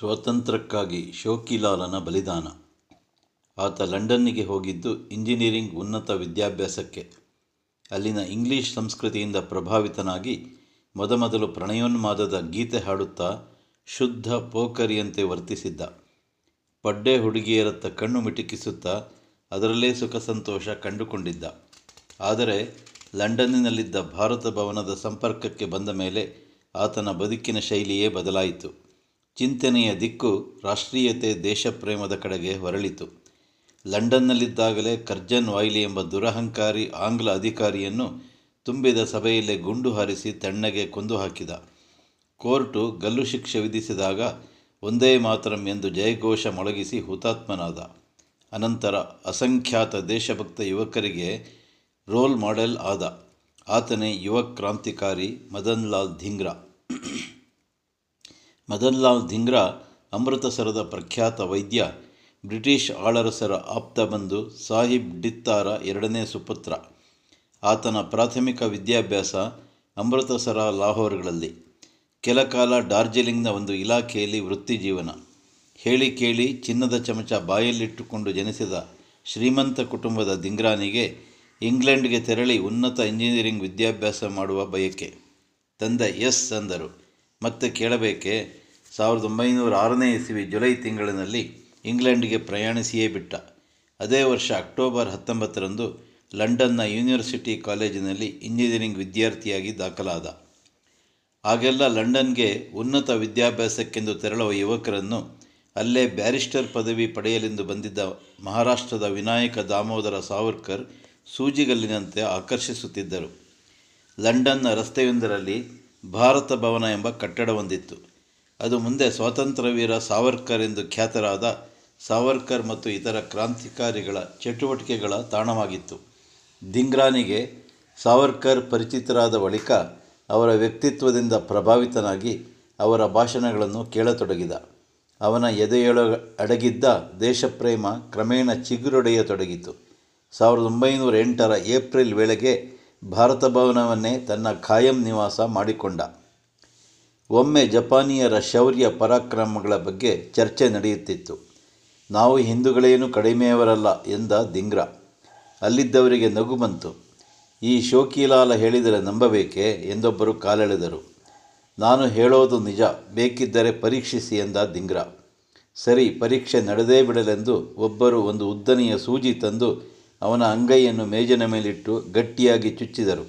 ಸ್ವಾತಂತ್ರ್ಯಕ್ಕಾಗಿ ಶೋಕಿಲಾಲನ ಬಲಿದಾನ ಆತ ಲಂಡನ್ನಿಗೆ ಹೋಗಿದ್ದು ಇಂಜಿನಿಯರಿಂಗ್ ಉನ್ನತ ವಿದ್ಯಾಭ್ಯಾಸಕ್ಕೆ ಅಲ್ಲಿನ ಇಂಗ್ಲಿಷ್ ಸಂಸ್ಕೃತಿಯಿಂದ ಪ್ರಭಾವಿತನಾಗಿ ಮೊದಮೊದಲು ಪ್ರಣಯೋನ್ಮಾದದ ಗೀತೆ ಹಾಡುತ್ತಾ ಶುದ್ಧ ಪೋಖರಿಯಂತೆ ವರ್ತಿಸಿದ್ದ ಪಡ್ಡೆ ಹುಡುಗಿಯರತ್ತ ಕಣ್ಣು ಮಿಟುಕಿಸುತ್ತಾ ಅದರಲ್ಲೇ ಸುಖ ಸಂತೋಷ ಕಂಡುಕೊಂಡಿದ್ದ ಆದರೆ ಲಂಡನ್ನಿನಲ್ಲಿದ್ದ ಭಾರತ ಭವನದ ಸಂಪರ್ಕಕ್ಕೆ ಬಂದ ಮೇಲೆ ಆತನ ಬದುಕಿನ ಶೈಲಿಯೇ ಬದಲಾಯಿತು ಚಿಂತನೆಯ ದಿಕ್ಕು ರಾಷ್ಟ್ರೀಯತೆ ದೇಶಪ್ರೇಮದ ಕಡೆಗೆ ಹೊರಳಿತು ಲಂಡನ್ನಲ್ಲಿದ್ದಾಗಲೇ ಕರ್ಜನ್ ವಾಯ್ಲಿ ಎಂಬ ದುರಹಂಕಾರಿ ಆಂಗ್ಲ ಅಧಿಕಾರಿಯನ್ನು ತುಂಬಿದ ಸಭೆಯಲ್ಲೇ ಗುಂಡು ಹಾರಿಸಿ ತಣ್ಣಗೆ ಕೊಂದು ಹಾಕಿದ ಕೋರ್ಟು ಗಲ್ಲು ಶಿಕ್ಷೆ ವಿಧಿಸಿದಾಗ ಒಂದೇ ಮಾತರಂ ಎಂದು ಜಯಘೋಷ ಮೊಳಗಿಸಿ ಹುತಾತ್ಮನಾದ ಅನಂತರ ಅಸಂಖ್ಯಾತ ದೇಶಭಕ್ತ ಯುವಕರಿಗೆ ರೋಲ್ ಮಾಡೆಲ್ ಆದ ಆತನೇ ಯುವ ಕ್ರಾಂತಿಕಾರಿ ಮದನ್ ಲಾಲ್ ಧಿಂಗ್ರಾ ಮದನ್ ಲಾಲ್ ಧಿಂಗ್ರಾ ಅಮೃತಸರದ ಪ್ರಖ್ಯಾತ ವೈದ್ಯ ಬ್ರಿಟಿಷ್ ಆಳರಸರ ಆಪ್ತ ಬಂಧು ಸಾಹಿಬ್ ಡಿತ್ತಾರ ಎರಡನೇ ಸುಪುತ್ರ ಆತನ ಪ್ರಾಥಮಿಕ ವಿದ್ಯಾಭ್ಯಾಸ ಅಮೃತಸರ ಲಾಹೋರ್ಗಳಲ್ಲಿ ಕೆಲಕಾಲ ಡಾರ್ಜಿಲಿಂಗ್ನ ಒಂದು ಇಲಾಖೆಯಲ್ಲಿ ವೃತ್ತಿ ಜೀವನ ಹೇಳಿ ಕೇಳಿ ಚಿನ್ನದ ಚಮಚ ಬಾಯಲ್ಲಿಟ್ಟುಕೊಂಡು ಜನಿಸಿದ ಶ್ರೀಮಂತ ಕುಟುಂಬದ ದಿಂಗ್ರಾನಿಗೆ ಇಂಗ್ಲೆಂಡ್ಗೆ ತೆರಳಿ ಉನ್ನತ ಇಂಜಿನಿಯರಿಂಗ್ ವಿದ್ಯಾಭ್ಯಾಸ ಮಾಡುವ ಬಯಕೆ ತಂದೆ ಎಸ್ ಅಂದರು ಮತ್ತೆ ಕೇಳಬೇಕೆ ಸಾವಿರದ ಒಂಬೈನೂರ ಆರನೇ ಇಸವಿ ಜುಲೈ ತಿಂಗಳಿನಲ್ಲಿ ಇಂಗ್ಲೆಂಡ್ಗೆ ಪ್ರಯಾಣಿಸಿಯೇ ಬಿಟ್ಟ ಅದೇ ವರ್ಷ ಅಕ್ಟೋಬರ್ ಹತ್ತೊಂಬತ್ತರಂದು ಲಂಡನ್ನ ಯೂನಿವರ್ಸಿಟಿ ಕಾಲೇಜಿನಲ್ಲಿ ಇಂಜಿನಿಯರಿಂಗ್ ವಿದ್ಯಾರ್ಥಿಯಾಗಿ ದಾಖಲಾದ ಆಗೆಲ್ಲ ಲಂಡನ್ಗೆ ಉನ್ನತ ವಿದ್ಯಾಭ್ಯಾಸಕ್ಕೆಂದು ತೆರಳುವ ಯುವಕರನ್ನು ಅಲ್ಲೇ ಬ್ಯಾರಿಸ್ಟರ್ ಪದವಿ ಪಡೆಯಲೆಂದು ಬಂದಿದ್ದ ಮಹಾರಾಷ್ಟ್ರದ ವಿನಾಯಕ ದಾಮೋದರ ಸಾವರ್ಕರ್ ಸೂಜಿಗಲ್ಲಿನಂತೆ ಆಕರ್ಷಿಸುತ್ತಿದ್ದರು ಲಂಡನ್ನ ರಸ್ತೆಯೊಂದರಲ್ಲಿ ಭಾರತ ಭವನ ಎಂಬ ಕಟ್ಟಡವೊಂದಿತ್ತು ಅದು ಮುಂದೆ ಸ್ವಾತಂತ್ರ್ಯ ವೀರ ಸಾವರ್ಕರ್ ಎಂದು ಖ್ಯಾತರಾದ ಸಾವರ್ಕರ್ ಮತ್ತು ಇತರ ಕ್ರಾಂತಿಕಾರಿಗಳ ಚಟುವಟಿಕೆಗಳ ತಾಣವಾಗಿತ್ತು ದಿಂಗ್ರಾನಿಗೆ ಸಾವರ್ಕರ್ ಪರಿಚಿತರಾದ ಬಳಿಕ ಅವರ ವ್ಯಕ್ತಿತ್ವದಿಂದ ಪ್ರಭಾವಿತನಾಗಿ ಅವರ ಭಾಷಣಗಳನ್ನು ಕೇಳತೊಡಗಿದ ಅವನ ಎದೆಯೊಳ ಅಡಗಿದ್ದ ದೇಶಪ್ರೇಮ ಕ್ರಮೇಣ ಚಿಗುರೊಡೆಯತೊಡಗಿತು ಸಾವಿರದ ಒಂಬೈನೂರ ಎಂಟರ ಏಪ್ರಿಲ್ ವೇಳೆಗೆ ಭಾರತ ಭವನವನ್ನೇ ತನ್ನ ಖಾಯಂ ನಿವಾಸ ಮಾಡಿಕೊಂಡ ಒಮ್ಮೆ ಜಪಾನಿಯರ ಶೌರ್ಯ ಪರಾಕ್ರಮಗಳ ಬಗ್ಗೆ ಚರ್ಚೆ ನಡೆಯುತ್ತಿತ್ತು ನಾವು ಹಿಂದೂಗಳೇನು ಕಡಿಮೆಯವರಲ್ಲ ಎಂದ ದಿಂಗ್ರಾ ಅಲ್ಲಿದ್ದವರಿಗೆ ನಗು ಬಂತು ಈ ಶೋಕಿಲಾಲ ಹೇಳಿದರೆ ನಂಬಬೇಕೆ ಎಂದೊಬ್ಬರು ಕಾಲೆಳೆದರು ನಾನು ಹೇಳೋದು ನಿಜ ಬೇಕಿದ್ದರೆ ಪರೀಕ್ಷಿಸಿ ಎಂದ ದಿಂಗ್ರಾ ಸರಿ ಪರೀಕ್ಷೆ ನಡೆದೇ ಬಿಡಲೆಂದು ಒಬ್ಬರು ಒಂದು ಉದ್ದನೆಯ ಸೂಜಿ ತಂದು ಅವನ ಅಂಗೈಯನ್ನು ಮೇಜಿನ ಮೇಲಿಟ್ಟು ಗಟ್ಟಿಯಾಗಿ ಚುಚ್ಚಿದರು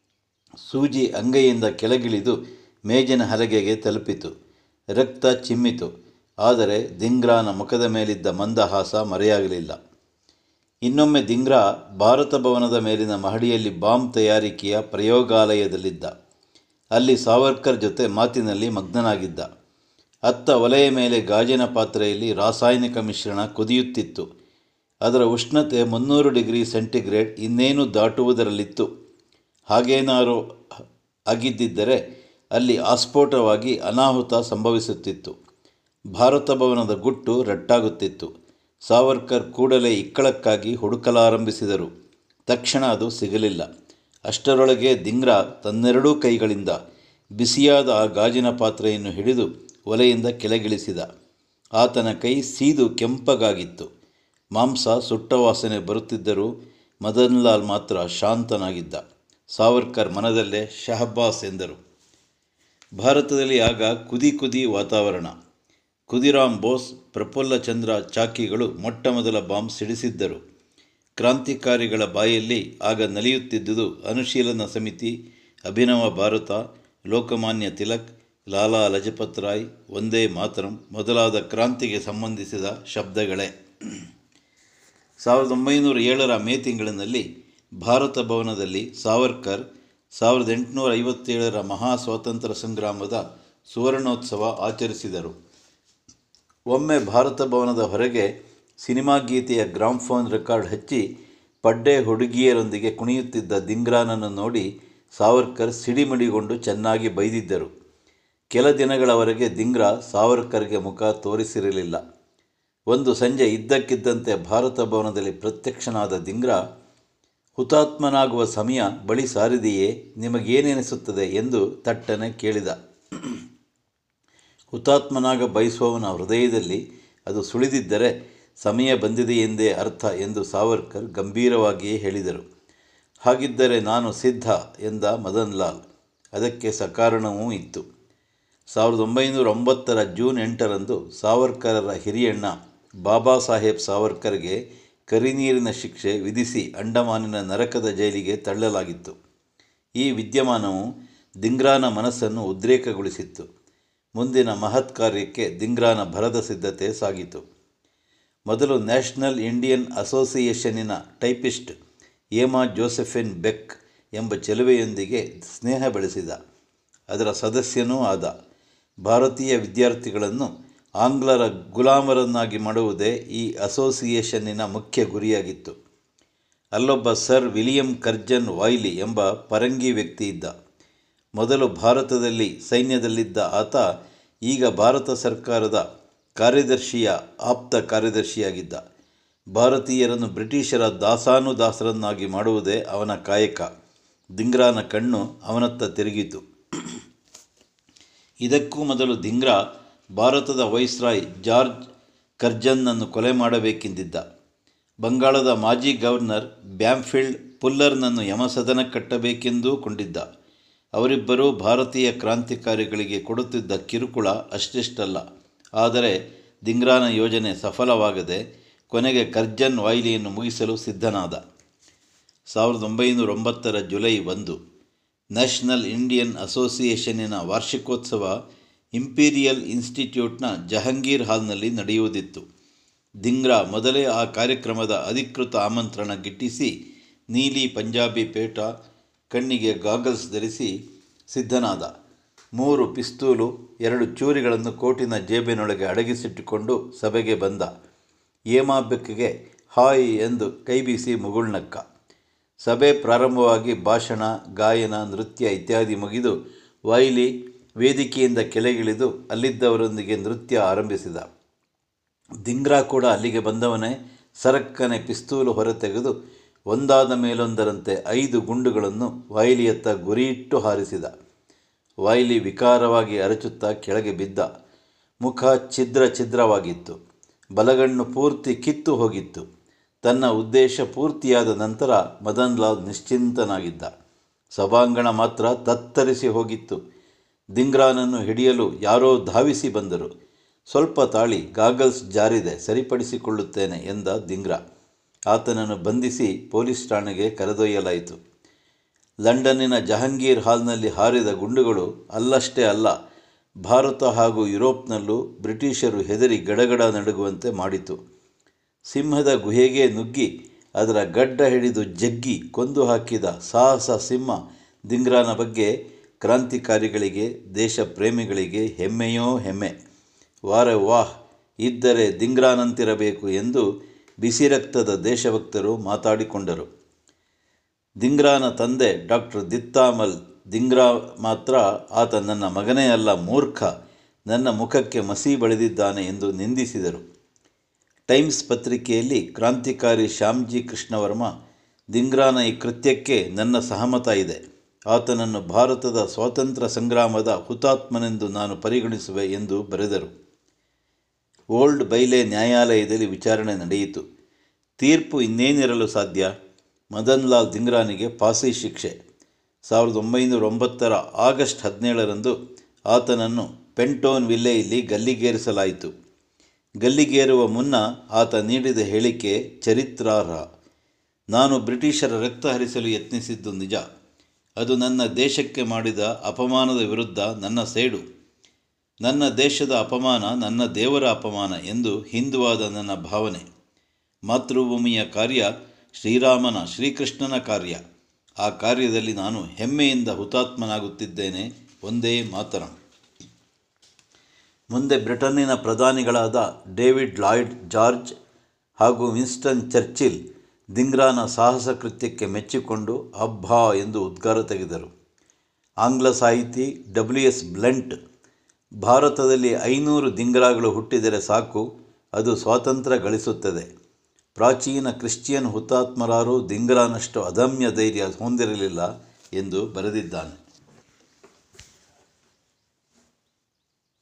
ಸೂಜಿ ಅಂಗೈಯಿಂದ ಕೆಳಗಿಳಿದು ಮೇಜಿನ ಹಲಗೆಗೆ ತಲುಪಿತು ರಕ್ತ ಚಿಮ್ಮಿತು ಆದರೆ ದಿಂಗ್ರಾನ ಮುಖದ ಮೇಲಿದ್ದ ಮಂದಹಾಸ ಮರೆಯಾಗಲಿಲ್ಲ ಇನ್ನೊಮ್ಮೆ ದಿಂಗ್ರಾ ಭಾರತ ಭವನದ ಮೇಲಿನ ಮಹಡಿಯಲ್ಲಿ ಬಾಂಬ್ ತಯಾರಿಕೆಯ ಪ್ರಯೋಗಾಲಯದಲ್ಲಿದ್ದ ಅಲ್ಲಿ ಸಾವರ್ಕರ್ ಜೊತೆ ಮಾತಿನಲ್ಲಿ ಮಗ್ನನಾಗಿದ್ದ ಅತ್ತ ಒಲೆಯ ಮೇಲೆ ಗಾಜಿನ ಪಾತ್ರೆಯಲ್ಲಿ ರಾಸಾಯನಿಕ ಮಿಶ್ರಣ ಕುದಿಯುತ್ತಿತ್ತು ಅದರ ಉಷ್ಣತೆ ಮುನ್ನೂರು ಡಿಗ್ರಿ ಸೆಂಟಿಗ್ರೇಡ್ ಇನ್ನೇನು ದಾಟುವುದರಲ್ಲಿತ್ತು ಹಾಗೇನಾರು ಆಗಿದ್ದಿದ್ದರೆ ಅಲ್ಲಿ ಆಸ್ಫೋಟವಾಗಿ ಅನಾಹುತ ಸಂಭವಿಸುತ್ತಿತ್ತು ಭಾರತ ಭವನದ ಗುಟ್ಟು ರಟ್ಟಾಗುತ್ತಿತ್ತು ಸಾವರ್ಕರ್ ಕೂಡಲೇ ಇಕ್ಕಳಕ್ಕಾಗಿ ಹುಡುಕಲಾರಂಭಿಸಿದರು ತಕ್ಷಣ ಅದು ಸಿಗಲಿಲ್ಲ ಅಷ್ಟರೊಳಗೆ ದಿಂಗ್ರಾ ತನ್ನೆರಡೂ ಕೈಗಳಿಂದ ಬಿಸಿಯಾದ ಆ ಗಾಜಿನ ಪಾತ್ರೆಯನ್ನು ಹಿಡಿದು ಒಲೆಯಿಂದ ಕೆಳಗಿಳಿಸಿದ ಆತನ ಕೈ ಸೀದು ಕೆಂಪಗಾಗಿತ್ತು ಮಾಂಸ ಸುಟ್ಟ ವಾಸನೆ ಬರುತ್ತಿದ್ದರೂ ಮದನ್ಲಾಲ್ ಮಾತ್ರ ಶಾಂತನಾಗಿದ್ದ ಸಾವರ್ಕರ್ ಮನದಲ್ಲೇ ಶಹಬ್ಬಾಸ್ ಎಂದರು ಭಾರತದಲ್ಲಿ ಆಗ ಕುದಿ ಕುದಿ ವಾತಾವರಣ ಕುದಿರಾಮ್ ಬೋಸ್ ಪ್ರಫುಲ್ಲ ಚಂದ್ರ ಚಾಕಿಗಳು ಮೊಟ್ಟ ಮೊದಲ ಬಾಂಬ್ ಸಿಡಿಸಿದ್ದರು ಕ್ರಾಂತಿಕಾರಿಗಳ ಬಾಯಲ್ಲಿ ಆಗ ನಲಿಯುತ್ತಿದ್ದುದು ಅನುಶೀಲನ ಸಮಿತಿ ಅಭಿನವ ಭಾರತ ಲೋಕಮಾನ್ಯ ತಿಲಕ್ ಲಾಲಾ ಲಜಪತ್ ರಾಯ್ ಒಂದೇ ಮಾತರಂ ಮೊದಲಾದ ಕ್ರಾಂತಿಗೆ ಸಂಬಂಧಿಸಿದ ಶಬ್ದಗಳೇ ಸಾವಿರದ ಒಂಬೈನೂರ ಏಳರ ಮೇ ತಿಂಗಳಿನಲ್ಲಿ ಭಾರತ ಭವನದಲ್ಲಿ ಸಾವರ್ಕರ್ ಸಾವಿರದ ಎಂಟುನೂರ ಐವತ್ತೇಳರ ಮಹಾ ಸ್ವಾತಂತ್ರ್ಯ ಸಂಗ್ರಾಮದ ಸುವರ್ಣೋತ್ಸವ ಆಚರಿಸಿದರು ಒಮ್ಮೆ ಭಾರತ ಭವನದ ಹೊರಗೆ ಸಿನಿಮಾ ಗೀತೆಯ ಗ್ರಾಮ್ಫೋನ್ ರೆಕಾರ್ಡ್ ಹಚ್ಚಿ ಪಡ್ಡೆ ಹುಡುಗಿಯರೊಂದಿಗೆ ಕುಣಿಯುತ್ತಿದ್ದ ದಿಂಗ್ರಾನನ್ನು ನೋಡಿ ಸಾವರ್ಕರ್ ಸಿಡಿಮಿಡಿಗೊಂಡು ಚೆನ್ನಾಗಿ ಬೈದಿದ್ದರು ಕೆಲ ದಿನಗಳವರೆಗೆ ದಿಂಗ್ರಾ ಸಾವರ್ಕರ್ಗೆ ಮುಖ ತೋರಿಸಿರಲಿಲ್ಲ ಒಂದು ಸಂಜೆ ಇದ್ದಕ್ಕಿದ್ದಂತೆ ಭಾರತ ಭವನದಲ್ಲಿ ಪ್ರತ್ಯಕ್ಷನಾದ ದಿಂಗ್ರಾ ಹುತಾತ್ಮನಾಗುವ ಸಮಯ ಬಳಿ ಸಾರಿದೆಯೇ ನಿಮಗೇನೆನಿಸುತ್ತದೆ ಎಂದು ತಟ್ಟನೆ ಕೇಳಿದ ಹುತಾತ್ಮನಾಗ ಬಯಸುವವನ ಹೃದಯದಲ್ಲಿ ಅದು ಸುಳಿದಿದ್ದರೆ ಸಮಯ ಬಂದಿದೆ ಎಂದೇ ಅರ್ಥ ಎಂದು ಸಾವರ್ಕರ್ ಗಂಭೀರವಾಗಿಯೇ ಹೇಳಿದರು ಹಾಗಿದ್ದರೆ ನಾನು ಸಿದ್ಧ ಎಂದ ಮದನ್ ಲಾಲ್ ಅದಕ್ಕೆ ಸಕಾರಣವೂ ಇತ್ತು ಸಾವಿರದ ಒಂಬೈನೂರ ಒಂಬತ್ತರ ಜೂನ್ ಎಂಟರಂದು ಸಾವರ್ಕರರ ಹಿರಿಯಣ್ಣ ಬಾಬಾ ಸಾಹೇಬ್ ಸಾವರ್ಕರ್ಗೆ ಕರಿನೀರಿನ ಶಿಕ್ಷೆ ವಿಧಿಸಿ ಅಂಡಮಾನಿನ ನರಕದ ಜೈಲಿಗೆ ತಳ್ಳಲಾಗಿತ್ತು ಈ ವಿದ್ಯಮಾನವು ದಿಂಗ್ರಾನ ಮನಸ್ಸನ್ನು ಉದ್ರೇಕಗೊಳಿಸಿತ್ತು ಮುಂದಿನ ಮಹತ್ ಕಾರ್ಯಕ್ಕೆ ದಿಂಗ್ರಾನ ಭರದ ಸಿದ್ಧತೆ ಸಾಗಿತು ಮೊದಲು ನ್ಯಾಷನಲ್ ಇಂಡಿಯನ್ ಅಸೋಸಿಯೇಷನ್ನಿನ ಟೈಪಿಸ್ಟ್ ಏಮಾ ಜೋಸೆಫಿನ್ ಬೆಕ್ ಎಂಬ ಚೆಲುವೆಯೊಂದಿಗೆ ಸ್ನೇಹ ಬೆಳೆಸಿದ ಅದರ ಸದಸ್ಯನೂ ಆದ ಭಾರತೀಯ ವಿದ್ಯಾರ್ಥಿಗಳನ್ನು ಆಂಗ್ಲರ ಗುಲಾಮರನ್ನಾಗಿ ಮಾಡುವುದೇ ಈ ಅಸೋಸಿಯೇಷನ್ನಿನ ಮುಖ್ಯ ಗುರಿಯಾಗಿತ್ತು ಅಲ್ಲೊಬ್ಬ ಸರ್ ವಿಲಿಯಂ ಕರ್ಜನ್ ವಾಯ್ಲಿ ಎಂಬ ಪರಂಗಿ ವ್ಯಕ್ತಿ ಇದ್ದ ಮೊದಲು ಭಾರತದಲ್ಲಿ ಸೈನ್ಯದಲ್ಲಿದ್ದ ಆತ ಈಗ ಭಾರತ ಸರ್ಕಾರದ ಕಾರ್ಯದರ್ಶಿಯ ಆಪ್ತ ಕಾರ್ಯದರ್ಶಿಯಾಗಿದ್ದ ಭಾರತೀಯರನ್ನು ಬ್ರಿಟಿಷರ ದಾಸಾನುದಾಸರನ್ನಾಗಿ ಮಾಡುವುದೇ ಅವನ ಕಾಯಕ ದಿಂಗ್ರಾನ ಕಣ್ಣು ಅವನತ್ತ ತಿರುಗಿತು ಇದಕ್ಕೂ ಮೊದಲು ದಿಂಗ್ರಾ ಭಾರತದ ವೈಸ್ರಾಯ್ ಜಾರ್ಜ್ ಕರ್ಜನ್ನನ್ನು ಕೊಲೆ ಮಾಡಬೇಕೆಂದಿದ್ದ ಬಂಗಾಳದ ಮಾಜಿ ಗವರ್ನರ್ ಬ್ಯಾಮ್ಫೀಲ್ಡ್ ಪುಲ್ಲರ್ನನ್ನು ಯಮಸದನ ಕಟ್ಟಬೇಕೆಂದೂ ಕೊಂಡಿದ್ದ ಅವರಿಬ್ಬರೂ ಭಾರತೀಯ ಕ್ರಾಂತಿಕಾರಿಗಳಿಗೆ ಕೊಡುತ್ತಿದ್ದ ಕಿರುಕುಳ ಅಷ್ಟಿಷ್ಟಲ್ಲ ಆದರೆ ದಿಂಗ್ರಾನ ಯೋಜನೆ ಸಫಲವಾಗದೆ ಕೊನೆಗೆ ಕರ್ಜನ್ ವಾಯ್ಲಿಯನ್ನು ಮುಗಿಸಲು ಸಿದ್ಧನಾದ ಸಾವಿರದ ಒಂಬೈನೂರ ಒಂಬತ್ತರ ಜುಲೈ ಒಂದು ನ್ಯಾಷನಲ್ ಇಂಡಿಯನ್ ಅಸೋಸಿಯೇಷನ್ನಿನ ವಾರ್ಷಿಕೋತ್ಸವ ಇಂಪೀರಿಯಲ್ ಇನ್ಸ್ಟಿಟ್ಯೂಟ್ನ ಜಹಂಗೀರ್ ಹಾಲ್ನಲ್ಲಿ ನಡೆಯುವುದಿತ್ತು ದಿಂಗ್ರಾ ಮೊದಲೇ ಆ ಕಾರ್ಯಕ್ರಮದ ಅಧಿಕೃತ ಆಮಂತ್ರಣ ಗಿಟ್ಟಿಸಿ ನೀಲಿ ಪಂಜಾಬಿ ಪೇಟ ಕಣ್ಣಿಗೆ ಗಾಗಲ್ಸ್ ಧರಿಸಿ ಸಿದ್ಧನಾದ ಮೂರು ಪಿಸ್ತೂಲು ಎರಡು ಚೂರಿಗಳನ್ನು ಕೋಟಿನ ಜೇಬಿನೊಳಗೆ ಅಡಗಿಸಿಟ್ಟುಕೊಂಡು ಸಭೆಗೆ ಬಂದ ಏಮಾಬೆಕ್ಗೆ ಹಾಯ್ ಎಂದು ಕೈಬೀಸಿ ಮುಗುಳ್ನಕ್ಕ ಸಭೆ ಪ್ರಾರಂಭವಾಗಿ ಭಾಷಣ ಗಾಯನ ನೃತ್ಯ ಇತ್ಯಾದಿ ಮುಗಿದು ವೈಲಿ ವೇದಿಕೆಯಿಂದ ಕೆಳಗಿಳಿದು ಅಲ್ಲಿದ್ದವರೊಂದಿಗೆ ನೃತ್ಯ ಆರಂಭಿಸಿದ ದಿಂಗ್ರಾ ಕೂಡ ಅಲ್ಲಿಗೆ ಬಂದವನೇ ಸರಕ್ಕನೆ ಪಿಸ್ತೂಲು ಹೊರತೆಗೆದು ಒಂದಾದ ಮೇಲೊಂದರಂತೆ ಐದು ಗುಂಡುಗಳನ್ನು ವಾಯಿಲಿಯತ್ತ ಗುರಿಯಿಟ್ಟು ಹಾರಿಸಿದ ವಾಯಿಲಿ ವಿಕಾರವಾಗಿ ಅರಚುತ್ತಾ ಕೆಳಗೆ ಬಿದ್ದ ಮುಖ ಛಿದ್ರ ಛಿದ್ರವಾಗಿತ್ತು ಬಲಗಣ್ಣು ಪೂರ್ತಿ ಕಿತ್ತು ಹೋಗಿತ್ತು ತನ್ನ ಉದ್ದೇಶ ಪೂರ್ತಿಯಾದ ನಂತರ ಮದನ್ ಲಾಲ್ ನಿಶ್ಚಿಂತನಾಗಿದ್ದ ಸಭಾಂಗಣ ಮಾತ್ರ ತತ್ತರಿಸಿ ಹೋಗಿತ್ತು ದಿಂಗ್ರಾನನ್ನು ಹಿಡಿಯಲು ಯಾರೋ ಧಾವಿಸಿ ಬಂದರು ಸ್ವಲ್ಪ ತಾಳಿ ಗಾಗಲ್ಸ್ ಜಾರಿದೆ ಸರಿಪಡಿಸಿಕೊಳ್ಳುತ್ತೇನೆ ಎಂದ ದಿಂಗ್ರಾ ಆತನನ್ನು ಬಂಧಿಸಿ ಪೊಲೀಸ್ ಠಾಣೆಗೆ ಕರೆದೊಯ್ಯಲಾಯಿತು ಲಂಡನ್ನಿನ ಜಹಾಂಗೀರ್ ಹಾಲ್ನಲ್ಲಿ ಹಾರಿದ ಗುಂಡುಗಳು ಅಲ್ಲಷ್ಟೇ ಅಲ್ಲ ಭಾರತ ಹಾಗೂ ಯುರೋಪ್ನಲ್ಲೂ ಬ್ರಿಟಿಷರು ಹೆದರಿ ಗಡಗಡ ನಡುಗುವಂತೆ ಮಾಡಿತು ಸಿಂಹದ ಗುಹೆಗೆ ನುಗ್ಗಿ ಅದರ ಗಡ್ಡ ಹಿಡಿದು ಜಗ್ಗಿ ಕೊಂದು ಹಾಕಿದ ಸಾಹಸ ಸಿಂಹ ದಿಂಗ್ರಾನ ಬಗ್ಗೆ ಕ್ರಾಂತಿಕಾರಿಗಳಿಗೆ ದೇಶ ಪ್ರೇಮಿಗಳಿಗೆ ಹೆಮ್ಮೆಯೋ ಹೆಮ್ಮೆ ವಾರ ವಾಹ್ ಇದ್ದರೆ ದಿಂಗ್ರಾನಂತಿರಬೇಕು ಎಂದು ಬಿಸಿ ರಕ್ತದ ದೇಶಭಕ್ತರು ಮಾತಾಡಿಕೊಂಡರು ದಿಂಗ್ರಾನ ತಂದೆ ಡಾಕ್ಟರ್ ದಿತ್ತಾಮಲ್ ದಿಂಗ್ರಾ ಮಾತ್ರ ಆತ ನನ್ನ ಮಗನೇ ಅಲ್ಲ ಮೂರ್ಖ ನನ್ನ ಮುಖಕ್ಕೆ ಮಸಿ ಬಳಿದಿದ್ದಾನೆ ಎಂದು ನಿಂದಿಸಿದರು ಟೈಮ್ಸ್ ಪತ್ರಿಕೆಯಲ್ಲಿ ಕ್ರಾಂತಿಕಾರಿ ಶ್ಯಾಮ್ಜಿ ಕೃಷ್ಣವರ್ಮ ದಿಂಗ್ರಾನ ಈ ಕೃತ್ಯಕ್ಕೆ ನನ್ನ ಸಹಮತ ಇದೆ ಆತನನ್ನು ಭಾರತದ ಸ್ವಾತಂತ್ರ್ಯ ಸಂಗ್ರಾಮದ ಹುತಾತ್ಮನೆಂದು ನಾನು ಪರಿಗಣಿಸುವೆ ಎಂದು ಬರೆದರು ಓಲ್ಡ್ ಬೈಲೆ ನ್ಯಾಯಾಲಯದಲ್ಲಿ ವಿಚಾರಣೆ ನಡೆಯಿತು ತೀರ್ಪು ಇನ್ನೇನಿರಲು ಸಾಧ್ಯ ಮದನ್ ಲಾಲ್ ದಿಂಗ್ರಾನಿಗೆ ಫಾಸಿ ಶಿಕ್ಷೆ ಸಾವಿರದ ಒಂಬೈನೂರ ಒಂಬತ್ತರ ಆಗಸ್ಟ್ ಹದಿನೇಳರಂದು ಆತನನ್ನು ಪೆಂಟೋನ್ ವಿಲ್ಲೆಯಲ್ಲಿ ಗಲ್ಲಿಗೇರಿಸಲಾಯಿತು ಗಲ್ಲಿಗೇರುವ ಮುನ್ನ ಆತ ನೀಡಿದ ಹೇಳಿಕೆ ಚರಿತ್ರಾರ್ಹ ನಾನು ಬ್ರಿಟಿಷರ ರಕ್ತ ಹರಿಸಲು ಯತ್ನಿಸಿದ್ದು ನಿಜ ಅದು ನನ್ನ ದೇಶಕ್ಕೆ ಮಾಡಿದ ಅಪಮಾನದ ವಿರುದ್ಧ ನನ್ನ ಸೇಡು ನನ್ನ ದೇಶದ ಅಪಮಾನ ನನ್ನ ದೇವರ ಅಪಮಾನ ಎಂದು ಹಿಂದುವಾದ ನನ್ನ ಭಾವನೆ ಮಾತೃಭೂಮಿಯ ಕಾರ್ಯ ಶ್ರೀರಾಮನ ಶ್ರೀಕೃಷ್ಣನ ಕಾರ್ಯ ಆ ಕಾರ್ಯದಲ್ಲಿ ನಾನು ಹೆಮ್ಮೆಯಿಂದ ಹುತಾತ್ಮನಾಗುತ್ತಿದ್ದೇನೆ ಒಂದೇ ಮಾತರಂ ಮುಂದೆ ಬ್ರಿಟನ್ನಿನ ಪ್ರಧಾನಿಗಳಾದ ಡೇವಿಡ್ ಲಾಯ್ಡ್ ಜಾರ್ಜ್ ಹಾಗೂ ವಿನ್ಸ್ಟನ್ ಚರ್ಚಿಲ್ ದಿಂಗ್ರಾನ ಸಾಹಸ ಕೃತ್ಯಕ್ಕೆ ಮೆಚ್ಚಿಕೊಂಡು ಅಬ್ಬಾ ಎಂದು ಉದ್ಗಾರ ತೆಗೆದರು ಆಂಗ್ಲ ಸಾಹಿತಿ ಡಬ್ಲ್ಯೂ ಎಸ್ ಬ್ಲೆಂಟ್ ಭಾರತದಲ್ಲಿ ಐನೂರು ದಿಂಗ್ರಾಗಳು ಹುಟ್ಟಿದರೆ ಸಾಕು ಅದು ಸ್ವಾತಂತ್ರ್ಯ ಗಳಿಸುತ್ತದೆ ಪ್ರಾಚೀನ ಕ್ರಿಶ್ಚಿಯನ್ ಹುತಾತ್ಮರಾರೂ ದಿಂಗ್ರಾನಷ್ಟು ಅದಮ್ಯ ಧೈರ್ಯ ಹೊಂದಿರಲಿಲ್ಲ ಎಂದು ಬರೆದಿದ್ದಾನೆ